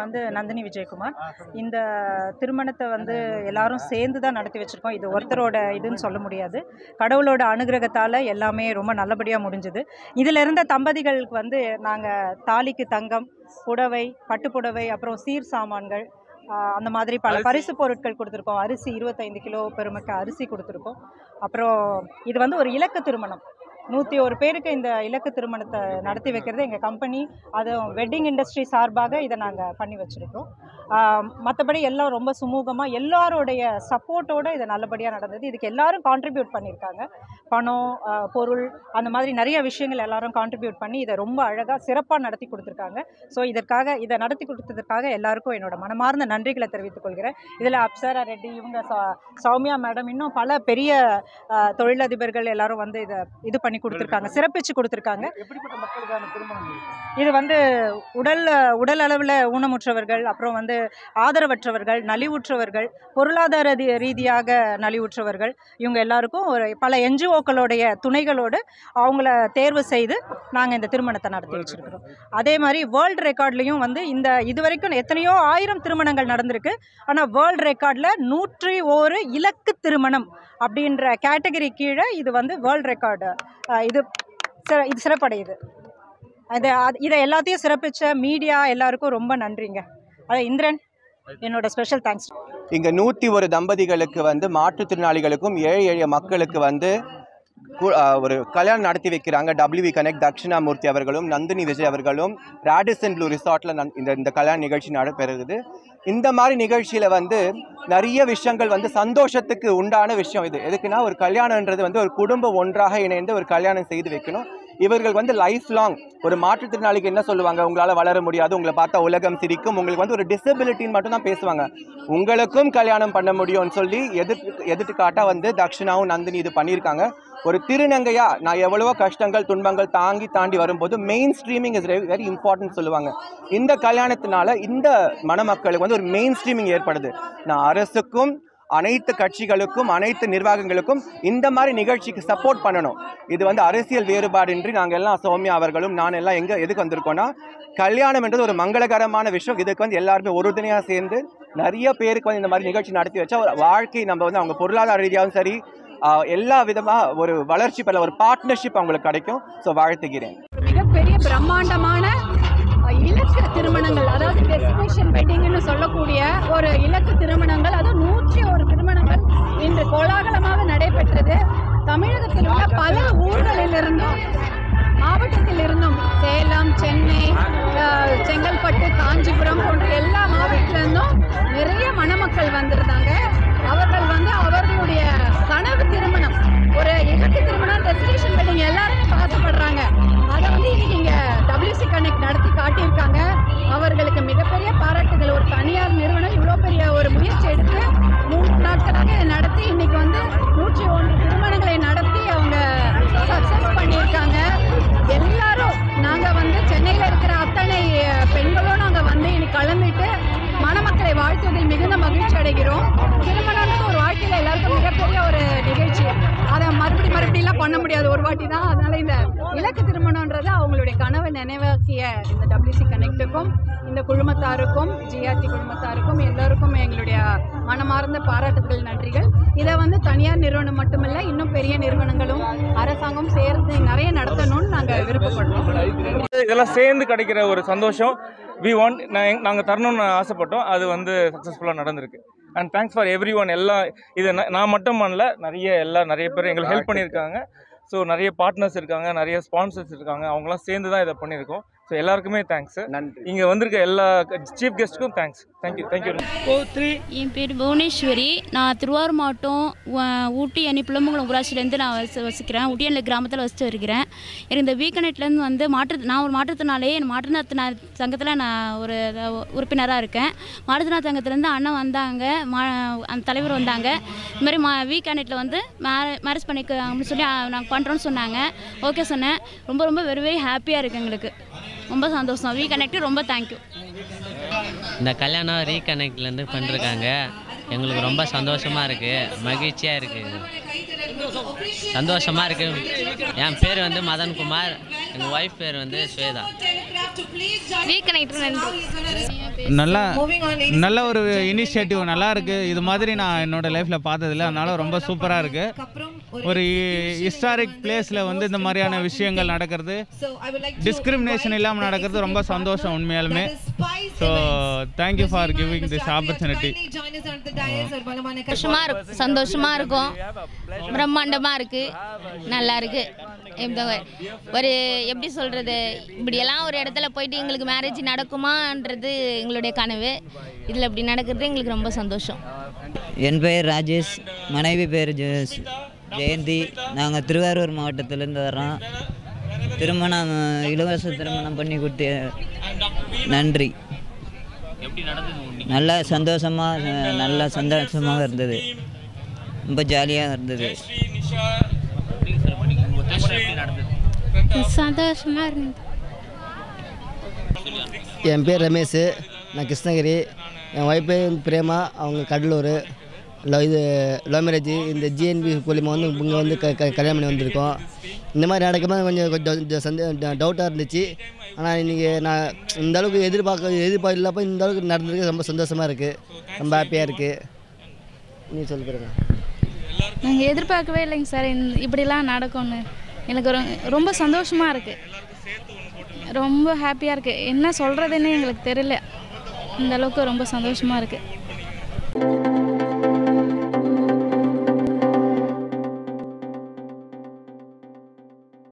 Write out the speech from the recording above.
வந்து நந்தினி விஜயகுமார் இந்த திருமணத்தை வந்து எல்லாரும் சேர்ந்து தான் நடத்தி வச்சுருக்கோம் இது ஒருத்தரோட இதுன்னு சொல்ல முடியாது கடவுளோட அனுகிரகத்தால் எல்லாமே ரொம்ப நல்லபடியாக முடிஞ்சுது இதில் இருந்த தம்பதிகளுக்கு வந்து நாங்கள் தாலிக்கு தங்கம் புடவை பட்டு புடவை அப்புறம் சீர் சாமான்கள் ஆஹ் அந்த மாதிரி பல பரிசு பொருட்கள் கொடுத்துருக்கோம் அரிசி இருபத்தைந்து கிலோ பெருமைக்கு அரிசி கொடுத்துருக்கோம் அப்புறம் இது வந்து ஒரு இலக்கு திருமணம் நூற்றி ஒரு பேருக்கு இந்த இலக்கு திருமணத்தை நடத்தி வைக்கிறது எங்கள் கம்பெனி அதுவும் வெட்டிங் இண்டஸ்ட்ரி சார்பாக இதை நாங்கள் பண்ணி வச்சுருக்கோம் மற்றபடி எல்லாம் ரொம்ப சுமூகமாக எல்லாரோடைய சப்போர்ட்டோடு இது நல்லபடியாக நடந்தது இதுக்கு எல்லாரும் கான்ட்ரிபியூட் பண்ணியிருக்காங்க பணம் ஆஹ் பொருள் அந்த மாதிரி நிறைய விஷயங்கள் எல்லாரும் கான்ட்ரிபியூட் பண்ணி இதை ரொம்ப அழகாக சிறப்பாக நடத்தி கொடுத்துருக்காங்க ஸோ இதற்காக இதை நடத்தி கொடுத்ததற்காக எல்லாருக்கும் என்னோட மனமார்ந்த நன்றிகளை தெரிவித்துக் கொள்கிறேன் இதில் அப்சரா ரெட்டி இவங்க சௌ- சௌமியா மேடம் இன்னும் பல பெரிய ஆஹ், தொழிலதிபர்கள் எல்லாரும் வந்து இதை இது பண்ணி கொடுத்துருக்காங்க சிறப்பிச்சு கொடுத்துருக்காங்க எப்படிப்பட்ட மக்களுக்கான திருமணம் இது? இது வந்து உடல் உடல் அளவில் ஊனமுற்றவர்கள் அப்புறம் வந்து ஆதரவற்றவர்கள் நலிவுற்றவர்கள் பொருளாதார ரீ- ரீதியாக நலிவுற்றவர்கள் இவங்க எல்லாருக்கும் ஒரு பல என்ஜிஓக்களுடைய துணைகளோடு அவங்கள தேர்வு செய்து நாங்கள் இந்த திருமணத்தை நடத்தி வச்சிருக்கிறோம் அதே மாதிரி வேர்ல்டு ரெக்கார்ட்லேயும் வந்து இந்த இது வரைக்கும் எத்தனையோ ஆயிரம் திருமணங்கள் நடந்திருக்கு ஆனால் வேர்ல்டு ரெக்கார்டில் நூற்றி ஓரு இலக்கு திருமணம் அப்படின்ற கேட்டகரி கீழே இது வந்து வேர்ல்டு ரெக்கார்டு இது சிற- இது சிறப்படையுது அது அது- இதை எல்லாத்தையும் சிறப்பிச்ச மீடியா எல்லாருக்கும் ரொம்ப நன்றிங்க அது இந்திரன் என்னோட ஸ்பெஷல் தேங்க்ஸ் இங்கே நூற்றி ஒரு தம்பதிகளுக்கு வந்து மாற்றுத்திறனாளிகளுக்கும் ஏழை எளிய மக்களுக்கு வந்து கு- ஆ, ஒரு கல்யாணம் நடத்தி வைக்கிறாங்க டபிள்யூவி கனெக்ட் தட்சிணாமூர்த்தி அவர்களும் நந்தினி விஜய் அவர்களும் ராடிசன் ப்ளூ ரிசார்ட்டில் இந்த இந்த கல்யாண நிகழ்ச்சி நடைபெறுகிறது இந்த மாதிரி நிகழ்ச்சியில் வந்து நிறைய விஷயங்கள் வந்து சந்தோஷத்துக்கு உண்டான விஷயம் இது எதுக்குன்னா ஒரு கல்யாணன்றது வந்து ஒரு குடும்பம் ஒன்றாக இணைந்து ஒரு கல்யாணம் செய்து வைக்கணும் இவர்கள் வந்து லைஃப் லாங் ஒரு மாற்றுத்திறனாளிக்கு என்ன சொல்லுவாங்க உங்களால் வளர முடியாது உங்களை பார்த்தா உலகம் சிரிக்கும் உங்களுக்கு வந்து ஒரு டிசபிலிட்டின்னு மட்டும் தான் பேசுவாங்க உங்களுக்கும் கல்யாணம் பண்ண முடியும்னு சொல்லி எதிர்த்து எதிர்த்துக்காட்டா வந்து தக்ஷனாவும் நந்தினி இது பண்ணியிருக்காங்க ஒரு திருநங்கையா நான் எவ்வளவோ கஷ்டங்கள் துன்பங்கள் தாங்கி தாண்டி வரும்போது main streaming is very important சொல்லுவாங்க இந்த கல்யாணத்தினால இந்த மணமக்களுக்கு வந்து ஒரு மெயின் ஸ்ட்ரீமிங் ஏற்படுது நான் அரசுக்கும் அனைத்து கட்சிகளுக்கும் அனைத்து நிர்வாகங்களுக்கும் இந்த மாதிரி நிகழ்ச்சிக்கு சப்போர்ட் பண்ணணும் இது வந்து அரசியல் வேறுபாடின்றி நாங்கள் எல்லாம் சௌமியா அவர்களும் நான் எல்லாம் எங்கே எதுக்கு வந்திருக்கோம்னா கல்யாணம் என்றது ஒரு மங்களகரமான விஷயம் இதுக்கு வந்து எல்லாருமே உறுதுணையாக சேர்ந்து நிறைய பேருக்கு வந்து இந்த மாதிரி நிகழ்ச்சி நடத்தி வச்சா ஒரு வாழ்க்கை நம்ம வந்து அவங்க பொருளாதார ரீதியாகவும் சரி ஆஹ், எல்லா விதமாக ஒரு வளர்ச்சி பெற ஒரு பார்ட்னர்ஷிப் அவங்களுக்கு கிடைக்கும் ஸோ வாழ்த்துகிறேன் மிகப்பெரிய பிரம்மாண்டமான அஹ், இலக்கு திருமணங்கள் அதாவது டெஸ்டினேஷன் வெட்டிங்னு சொல்லக்கூடிய ஒரு இலக்கு திருமணங்கள் அதுவும் நூற்றி ஒரு திருமணங்கள் இன்று கோலாகலமாக நடைபெற்றது தமிழகத்தில் உள்ள பல ஊர்களிலிருந்தும் மாவட்டத்தில் இருந்தும் சேலம் சென்னை அஹ், செங்கல்பட்டு காஞ்சிபுரம் போன்ற எல்லா மாவட்டத்திலிருந்தும் நிறைய மணமக்கள் வந்திருந்தாங்க அவர்கள் வந்து அவர்களுடைய கனவு திருமணம் ஒரு இலக்கு திருமணம் டெஸ்டினேஷன் வெட்டிங் எல்லாருமே ஆசைப்படுறாங்க அதை வந்து இன்னைக்கு இங்கே டபிள்யூசி கனெக்ட் நடத்தி காட்டியிருக்காங்க அவர்களுக்கு மிகப்பெரிய பாராட்டுகள் ஒரு தனியார் நிறுவனம் இவ்வளோ பெரிய ஒரு முயற்சி எடுத்து மூன்று நாட்களாக இதை நடத்தி இன்னைக்கு வந்து நூற்றி ஒன்று திருமணங்களை நடத்தி அவங்க சக்ஸஸ் பண்ணியிருக்காங்க எல்லாரும் நாங்கள் வந்து சென்னையில் இருக்கிற அத்தனை அஹ், பெண்களும் நாங்கள் வந்து இன்னைக்கு கலந்துட்டு மணமக்களை வாழ்த்துவதில் மிகுந்த மகிழ்ச்சி அடைகிறோம் திருமணம்ன்றது ஒரு வாழ்க்கையில் எல்லாருக்கும் மிகப்பெரிய ஒரு நிகழ்ச்சி அதை மறுபடி மறுபடியெல்லாம் பண்ண முடியாது ஒரு வாட்டி தான் அதனால இந்த இலக்கு திருமணம்ன்றது அவங்களுடைய கனவை நினைவாக்கிய இந்த டபிள்யூசி கனெக்டுக்கும் இந்த குழுமத்தாருக்கும் ஜிஆர்டி குழுமத்தாருக்கும் எல்லாருக்கும் எங்களுடைய மனமார்ந்த பாராட்டுதல் நன்றிகள் இதை வந்து தனியார் நிறுவனம் மட்டுமல்ல இன்னும் பெரிய நிறுவனங்களும் அரசாங்கம் சேர்ந்து நிறைய நடத்தணும்னு நாங்கள் விருப்பப்படுறோம் இதெல்லாம் சேர்ந்து கிடைக்கிற ஒரு சந்தோஷம் வி வாண்ட் நாங்கள் தரணும்னு ஆசைப்பட்டோம் அது வந்து சக்ஸஸ்ஃபுல்லாக நடந்திருக்கு and thanks for everyone எல்லாம் இது ந- நான் மட்டும் பண்ணல நிறைய எல்லாம் நிறைய பேர் எங்களுக்கு ஹெல்ப் பண்ணியிருக்காங்க ஸோ நிறைய பார்ட்னர்ஸ் இருக்காங்க நிறைய ஸ்பான்சர்ஸ் இருக்காங்க அவங்களாம் சேர்ந்து தான் இதை பண்ணியிருக்கோம் ஸோ எல்லாருக்குமே தேங்க்ஸ் நன்றி இங்கே வந்திருக்க எல்லா சீஃப் கெஸ்ட்டுக்கும் தேங்க்ஸ் தேங்க்யூ தேங்க்யூ என் பேர் புவனேஸ்வரி நான் திருவாரூர் மாவட்டம் ஊ- ஊட்டி அணி புலம்புங்குளம் ஊராட்சியிலேருந்து நான் வசி வசிக்கிறேன் ஊட்டி அணி கிராமத்தில் வசித்து வருகிறேன் எனக்கு இந்த வீக்கனெட்லேருந்து வந்து மாற்று நான் ஒரு மாற்றுத்திறனாலே என் மாற்றுத்திறனா சங்கத்தில் நான் ஒரு உறுப்பினராக இருக்கேன் மாற்றுத்திறனா சங்கத்துலேருந்து அண்ணன் வந்தாங்க மா அந்த தலைவர் வந்தாங்க இந்த மாதிரி மா வீக்கனெட்டில் வந்து மேரே மேரேஜ் பண்ணிக்க அப்படின்னு சொல்லி நாங்கள் பண்ணுறோன்னு சொன்னாங்க ஓகே சொன்னேன் ரொம்ப ரொம்ப வெரி வெரி ஹாப்பியாக இருக்குது எங்களுக்கு ரொம்ப சந்தோஷம் வீ கனெக்ட் ரொம்ப தேங்க்யூ இந்த கல்யாணம் ரீகனெக்ட்லேருந்து பண்ணிருக்காங்க எங்களுக்கு ரொம்ப சந்தோஷமாக இருக்குது மகிழ்ச்சியாக இருக்குது சந்தோஷமாக இருக்குது என் பேர் வந்து மதன்குமார் எங்கள் ஒய்ஃப் பேர் வந்து ஸ்வேதா நல்லா நல்ல ஒரு இனிஷியேட்டிவ் நல்லா இருக்கு இது மாதிரி நான் என்னோட லைஃப்ல பார்த்ததில்ல அதனால ரொம்ப சூப்பரா இருக்கு ஒரு ஹிஸ்டாரிக் பிளேஸ்ல வந்து இந்த மாதிரியான விஷயங்கள் நடக்கிறது டிஸ்கிரிமினேஷன் இல்லாமல் நடக்கிறது ரொம்ப சந்தோஷம் உண்மையாலுமே so thank you for giving this opportunity சந்தோஷமாக இருக்கும் சந்தோஷமாக இருக்கும் பிரம்மாண்டமாக இருக்குது நல்லா இருக்கு இந்த ஒரு எப்படி சொல்கிறது இப்படியெல்லாம் ஒரு இடத்துல போயிட்டு எங்களுக்கு மேரேஜ் நடக்குமான்றது எங்களுடைய கனவு இதில் இப்படி நடக்கிறது எங்களுக்கு ரொம்ப சந்தோஷம் என் பெயர் ராஜேஷ் மனைவி பேர் ஜெ- ஜெயந்தி நாங்கள் திருவாரூர் மாவட்டத்திலேருந்து வர்றோம் திருமணம் இலவச திருமணம் பண்ணி கொடுத்து நன்றி நல்லா சந்தோஷமாக நல்லா சந்தோஷமாக இருந்தது ரொம்ப ஜாலியாக இருந்தது சந்தோஷமாக இருந்தது என் பேர் ரமேஷ் நான் கிருஷ்ணகிரி என் ஒய்ஃப் பேர் பிரேமா அவங்க கடலூர் லவ் இது லவ் மேரேஜ் இந்த ஜிஎன்பி மூலியமாக வந்து இங்கே வந்து க க- கல்யாணம் பண்ணி வந்திருக்கோம் இந்த மாதிரி நடக்கும்போது கொஞ்சம் கொஞ்சம் சந்தே டவுட்டாக இருந்துச்சு ஆனால் இன்றைக்கி நான் இந்த அளவுக்கு எதிர்பார்க்க எதிர்பார்க்க இல்லாமல் இந்த அளவுக்கு நடந்திருக்கு ரொம்ப சந்தோஷமாக இருக்குது ரொம்ப ஹாப்பியாக இருக்குது நீ சொல்லி பாருங்க நாங்கள் எதிர்பார்க்கவே இல்லைங்க சார் இந்த இப்படிலாம் நடக்கும்னு எனக்கு ரொ ரொம்ப சந்தோஷமாக இருக்குது ரொம்ப ஹாப்பியாக இருக்குது என்ன சொல்கிறதுன்னு எங்களுக்கு தெரியல இந்த அளவுக்கு ரொம்ப சந்தோஷமாக இருக்குது